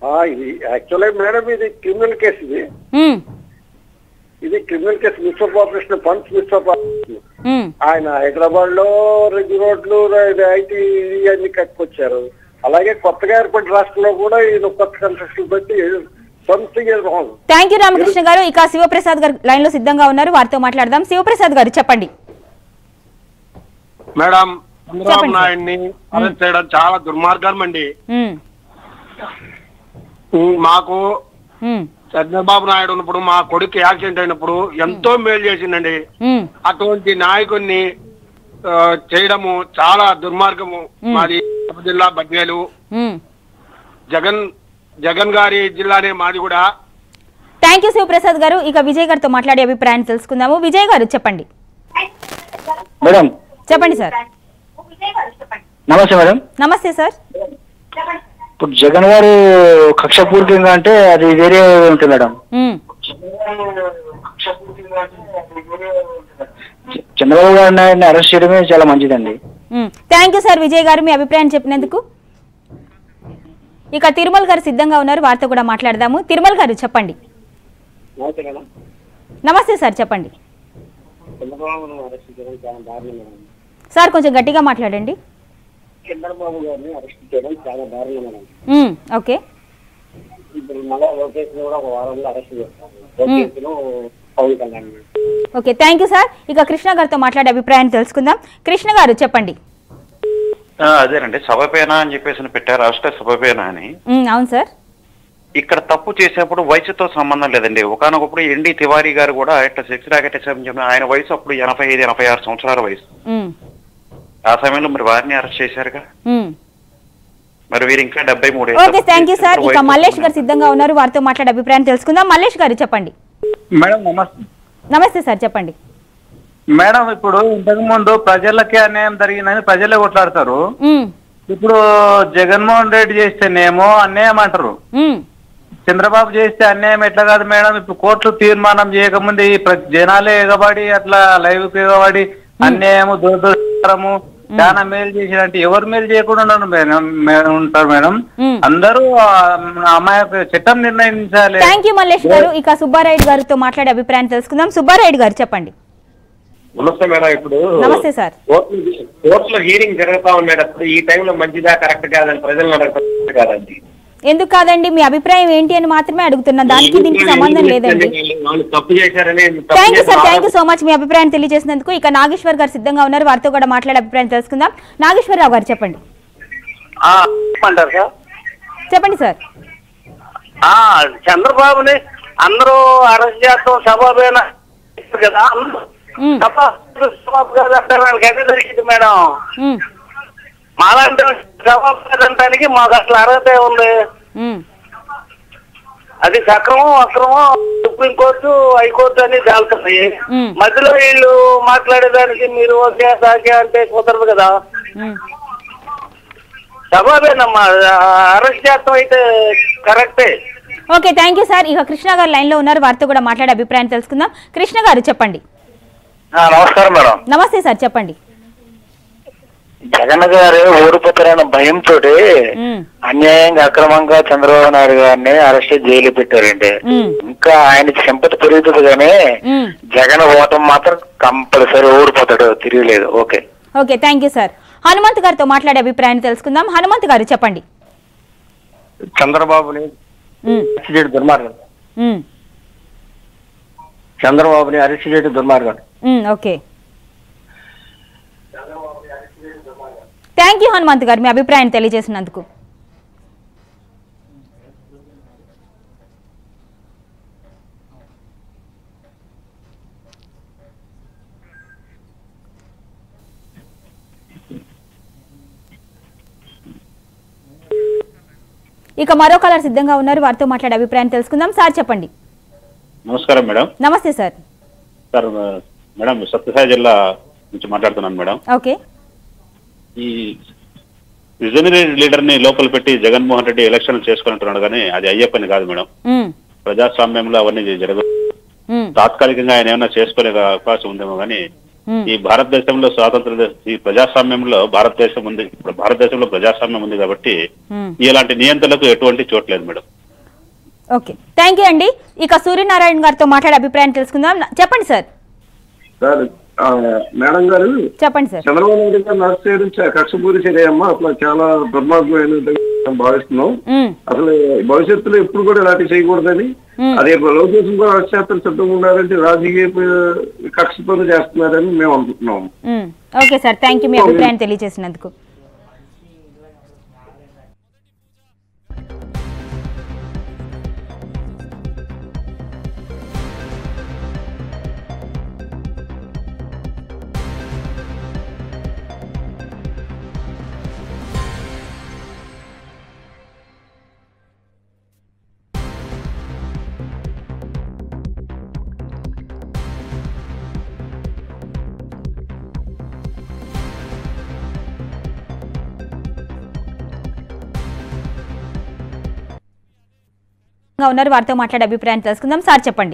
ఆ, ఇది యాక్చువల్గా మేడం ఇది క్రిమినల్ కేసు ఇది ఉమ్, ఇది criminal case mister operation funds mister operation ఉమ్, ఆయన హైదరాబాద్ లో రింగ్ రోడ్లు ఐటీ అన్ని కట్టుకొచ్చారు అలాగే కొత్తగా ఏర్పడిన రాష్ట్రంలో కూడా ఈయన కొత్త కన్స్ట్రక్షన్ పెట్టి something wrong thank you Ramakrishna garu ఇక శివప్రసాద్ గారు లైన్ లో సిద్ధంగా ఉన్నారు వారితో మాట్లాడదాం శివప్రసాద్ గారు చెప్పండి మేడం చంద్రబాబు చెప్పండి, సార్. నాయుడిని అరెస్ట్ చేయడం చాలా దుర్మార్గం అండి ఉమ్, మాకు ఉమ్, చంద్రబాబు నాయుడు ఉన్నప్పుడు మా కొడుకు యాక్సిడెంట్ అయినప్పుడు ఎంతో మేలు చేసిందండి ఉమ్, అటువంటి నాయకుడిని ఆ, చేయడము చాలా దుర్మార్గము మాది కడప జిల్లా బద్వేలు ఉమ్. జగన్ జగన్ గారి జిల్లానే మాది కూడా థ్యాంక్ యూ శివప్రసాద్ గారు ఇక విజయ్ గారితో మాట్లాడే అభిప్రాయాన్ని తెలుసుకుందాము విజయ్ గారు చెప్పండి మేడం చెప్పండి సార్ నమస్తే మేడం నమస్తే సార్ ఇప్పుడు జగన్ గారు కక్షపూరితంగా అంటే అది వేరే ఉంటుంది మేడం ఉమ్, చ- చంద్రబాబు గారు నాయుడిని అరెస్ట్ చేయడమే చాలా మంచిదండి ఉమ్. Thank you sir Vijay garu మీ అభిప్రాయం చెప్పినందుకు ఇక తిరుమల గారు సిద్ధంగా ఉన్నారు వారితో కూడా మాట్లాడదాము తిరుమల గారు చెప్పండి నమస్తే సార్ చెప్పండి చంద్రబాబును అరెస్ట్ చేయడం చాలా దారుణం మేడం సార్ కొంచెం గట్టిగా మాట్లాడండి చంద్రబాబు గారిని అరెస్ట్ చేయడం చాలా దారుణం మేడం ఉమ్, ఓకే ఇప్పుడు మళ్ళా లోకేష్ కూడా ఒక వారంలో అరెస్ట్ చేస్తాను లోకేష్ ను పవన్ కళ్యాణ్ ని. ఓకే థ్యాంక్ యూ సార్ ఇక కృష్ణ గారితో మాట్లాడే అభిప్రాయాన్ని తెలుసుకుందాం కృష్ణ గారు చెప్పండి ఆ, అదేనండి సభపేన అని చెప్పేసి పెట్టారు రాష్ట్ర సభపేన అని ఉమ్, అవును సార్ ఇక్కడ తప్పు చేసేప్పుడు వయసుతో సంబంధం లేదండి ఒకనొకప్పుడు ఎన్డి తివారీ గారు కూడా ఇట్లా సెక్స్ రాకెట్ చెప్పిన ఆయన వయసు అప్పుడు ఎనభై ఐదు ఎనభై ఆరు సంవత్సరాల వయసు ఉమ్, ఆ సమయంలో మరి వారిని అరెస్ట్ చేశారుగా ఉమ్. మరి వీరు ఇంకా డెబ్బై మూడు ఓకే థ్యాంక్ యూ సార్ ఇక మల్లేష్ గారు సిద్ధంగా ఉన్నారు వారితో మాట్లాడే అభిప్రాయం తెలుసుకుందాం మల్లేష్ గారు చెప్పండి మేడం నమస్తే నమస్తే సార్ చెప్పండి మేడం ఇప్పుడు ఇంతకు ముందు ప్రజలకే అన్యాయం జరిగిందని ప్రజలే కొట్లాడతారు ఉమ్, ఇప్పుడు జగన్మోహన్ రెడ్డి చేస్తేనేమో అన్యాయం అంటారు ఉమ్, చంద్రబాబు చేస్తే అన్యాయం ఎట్లా కాదు మేడం ఇప్పుడు కోర్టు తీర్మానం చేయకముందే ఈ ప్ర- జనాలే ఎగబడి అట్లా లైవ్ కి ఎగబడి అన్యాయము దురదృష్టకరము చాలా మేలు చేసినట్టు ఎవరు మేలు చేయకుండా ఉన్నారు మేడం మే- ఉంటారు మేడం ఉమ్. అందరూ ఆ, అమ్మాయి చట్టం నిర్ణయించాలి థ్యాంక్ యూ మల్లేష్ గారు ఇక సుబ్బారాయుడు గారితో మాట్లాడే అభిప్రాయం తెలుసుకుందాం సుబ్బారాయుడు గారు చెప్పండి నమస్తే మేడం ఇప్పుడు నమస్తే సార్ కోర్టులో హీరింగ్ జరుగుతా ఉండేటప్పుడు ఈ టైంలో మంచిదా కరెక్ట్ కాదని ప్రజలను అడగడం కాదండి ఎందుకు కాదండి మీ అభిప్రాయం ఏంటి అని మాత్రమే అడుగుతున్నా దానికి దీనికి సంబంధం లేదండి వాళ్ళు తప్పు చేశారని తప్పు థ్యాంక్ యూ సార్ చేసిన థ్యాంక్ యూ సో మచ్ మీ అభిప్రాయం తెలియజేసినందుకు ఇక నాగేశ్వర్ గారు సిద్ధంగా ఉన్నారు వారితో కూడా మాట్లాడే అభిప్రాయం తెలుసుకుందాం నాగేశ్వరరావు గారు చెప్పండి అంటారు సార్ చెప్పండి సార్ ఆ, చంద్రబాబుని అందరూ అరెస్ట్ చేస్తాం సభాపైన కదా అందరూ ఉమ్, సభ సభాపు కాదు అంటారు వాళ్ళకి ఎక్కడ దొరికింది మేడం ఉమ్, మాలాంటి సభాపు కాదంటానికి మాకు అసలు అర్హత ఉంది ఉమ్, అది సక్రమం అక్రమం సుప్రీంకోర్టు హైకోర్టు అని తేలుతున్నాయి ఉమ్. మధ్యలో వీళ్ళు మాట్లాడేదానికి మీరు ఓకే సాకే అంటే కుదరదు కదా ఉమ్. సభాపేనమ్మా అరెస్ట్ చేస్తాం అయితే కరెక్టే ఓకే థ్యాంక్ యూ సార్ ఇక కృష్ణ గారు లైన్ లో ఉన్నారు వారితో కూడా మాట్లాడే అభిప్రాయం తెలుసుకుందాం కృష్ణ గారు చెప్పండి నమస్కారం మేడం నమస్తే సార్ చెప్పండి జగన్ గారు ఓడిపోతారన్న భయంతో ఉమ్, అన్యాయంగా అక్రమంగా చంద్రబాబు నాయుడు గారిని అరెస్ట్ జైలు పెట్టారండి ఉమ్, ఇంకా ఆయన సింపతి పెరుగుతుంది కానీ ఉమ్. జగన్ ఓటం మాత్రం కంపల్సరీ ఓడిపోతాడు తిరగలేదు okay okay thank you sir Hanumanth గారితో మాట్లాడే అభిప్రాయాన్ని తెలుసుకుందాం హనుమంత్ గారు చెప్పండి చంద్రబాబుని ఉమ్, అరెస్ట్ చేయడం దుర్మార్గం ఉమ్, చంద్రబాబుని అరెస్ట్ చేయడం దుర్మార్గం ఉమ్, okay thank you Hanumanth garu మీ అభిప్రాయాన్ని తెలియజేసినందుకు ఇక మరో కలర్ సిద్ధంగా ఉన్నారు వారితో మాట్లాడే అభిప్రాయం తెలుసుకుందాం సార్ చెప్పండి నమస్కారం మేడం నమస్తే సార్ సార్ మేడం సత్యసాయి జిల్లా నుంచి మాట్లాడుతున్నాను మేడం ఓకే ఈ విజనరీ లీడర్ ని లోపల పెట్టి జగన్మోహన్ రెడ్డి ఎలక్షన్ చేసుకుంటున్నాడు కానీ అది అయ్యే పని కాదు మేడం ఉమ్, ప్రజాస్వామ్యంలో అవన్నీ జరగదు ఉమ్, తాత్కాలికంగా ఆయన ఏమైనా చేసుకోలే అవకాశం ఉందేమో కానీ మ్మ్. ఈ భారతదేశంలో స్వాతంత్ర దే- ఈ ప్రజాస్వామ్యంలో భారతదేశం ఉంది ఇప్పుడు భారతదేశంలో ప్రజాస్వామ్యం ఉంది కాబట్టి మ్మ్. ఇలాంటి నియంత్రణలకు ఎటువంటి చోట్లేదు మేడం ఓకే థ్యాంక్ యూ అండి ఇక సూర్యనారాయణ గారితో మాట్లాడే అభిప్రాయం తెలుసుకుందాం నా- చెప్పండి సార్ సార్ ఆ, మేడం గారు చెప్పండి సార్ చంద్రబాబు నాయుడు గారు అరెస్ట్ చేయడం చా- కక్షపూరి చర్యమ్మా అట్లా చాలా దుర్మార్గమైన మేము భావిస్తున్నాం మ్మ్. అసలు భవిష్యత్తులో ఎప్పుడు కూడా ఇలాంటి చేయకూడదని మ్మ్. అదే లోకేష్ కూడా అరెస్ట్ చేస్తారు సిద్ధంగా ఉన్నారంటే రాజకీయ ప- కక్షతో చేస్తున్నారని మేము అనుకుంటున్నాం మ్మ్. ఓకే సార్ థ్యాంక్ యూ మీ అభిప్రాయం తెలియజేసినందుకు గా ఉన్నారు వారితో మాట్లాడే అభిప్రాయం తెలుసుకుందాం సార్ చెప్పండి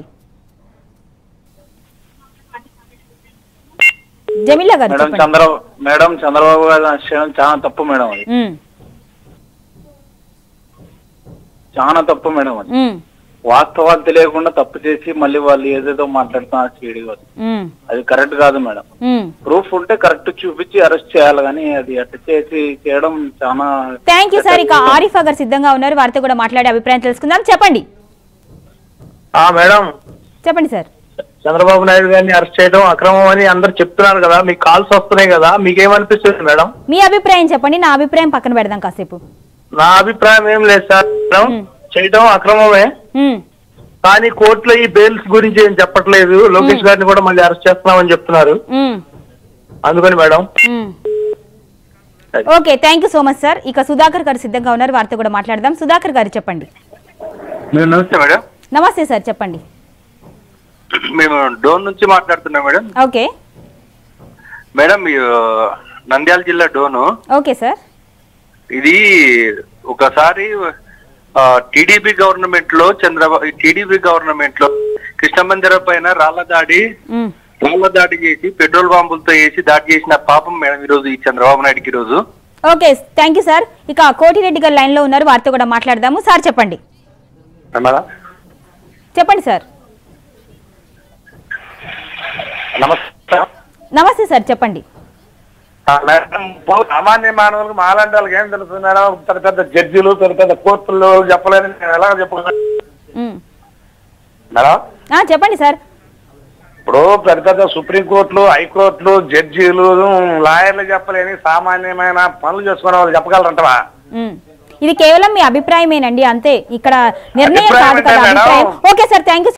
జమీలా గారు మేడం చెప్పండి చంద్ర మేడం చంద్రబాబు గారు చేయడం చాలా తప్పు మేడం అది మ్మ్. చాలా తప్పు మేడం అది మ్మ్. వాస్తవాలు తెలియకుండా తప్పు చేసి మళ్ళీ వాళ్ళు ఏదేదో మాట్లాడుతున్నారు చేయడం కాదు. మ్మ్. అది కరెక్ట్ కాదు మేడం మ్మ్. ప్రూఫ్ ఉంటే కరెక్ట్ చూపించి అరెస్ట్ చేయాలి కానీ అది అట్ట చేసి చేయడం చాలా థ్యాంక్ యూ సార్ ఇక ఆరిఫా గారు సిద్ధంగా ఉన్నారు వారితో కూడా మాట్లాడే అభిప్రాయం తెలుసుకుందాం చెప్పండి మేడం చెప్పండి సార్ చంద్రబాబు నాయుడు గారిని అరెస్ట్ చేయడం అక్రమం అని అందరు చెప్తున్నారు కదా మీకు కాల్స్ వస్తున్నాయి కదా మీకేమనిపిస్తుంది మేడం మీ అభిప్రాయం చెప్పండి నా అభిప్రాయం పక్కన పెడదాం కాసేపు నా అభిప్రాయం ఏం లేదు సార్ మేడం మ్. చేయడం అక్రమమే మ్మ్. కానీ కోర్టులో ఈ బెయిల్స్ గురించి ఏం చెప్పట్లేదు లోకేష్ గారిని కూడా మళ్ళీ అరెస్ట్ చేస్తున్నామని చెప్తున్నారు మ్మ్. అందుకని మేడం మ్మ్. Okay thank you so much sir ఇక సుధాకర్ గారు సిద్ధంగా ఉన్నారు వారితో కూడా మాట్లాడదాం సుధాకర్ గారు చెప్పండి మేడం నమస్తే మేడం నమస్తే సార్ చెప్పండి మేము డోన్ నుంచి మాట్లాడుతున్నాం మేడం ఓకే మేడం ఈ, నంద్యాల జిల్లా డోను ఓకే సార్ ఇది ఒకసారి టీడీపీ గవర్నమెంట్ లో చంద్రబాబు టీడీపీ గవర్నమెంట్ లో కృష్ణ మందిరం పైన రాళ్ల దాడి మ్మ్. రాళ్ల దాడి చేసి పెట్రోల్ బాంబులతో వేసి దాడి చేసిన పాపం మేడం ఈ రోజు ఈ చంద్రబాబు నాయుడుకి ఈ రోజు ఓకే థ్యాంక్ యూ సార్ ఇక కోటిరెడ్డి గారు లైన్ లో ఉన్నారు వారితో కూడా మాట్లాడదాము సార్ చెప్పండి మేడం చెప్పండి సార్ నమస్తే నమస్తే సార్ చెప్పండి మేడం సామాన్య మానవులకు మాలాంటి వాళ్ళకి ఏం తెలుస్తుంది మేడం పెద్ద పెద్ద జడ్జిలు పెద్ద పెద్ద కోర్టుల్లో చెప్పలేని నేను ఎలా చెప్పగలను మ్మ్. మేడం ఆ, చెప్పండి సార్ ఇప్పుడు పెద్ద పెద్ద సుప్రీంకోర్టులు హైకోర్టులు జడ్జీలు లాయర్లు చెప్పలేని సామాన్యమైన పనులు చేసుకునే వాళ్ళు చెప్పగలరంటవా మ్మ్. ఇది కేవలం మీ అభిప్రాయమేనండి అంతే ఇక్కడ నిర్ణయం అభిప్రాయం కాదు కదా అంటే మేడం- అభిప్రాయం ఓకే సార్ థ్యాంక్ యూ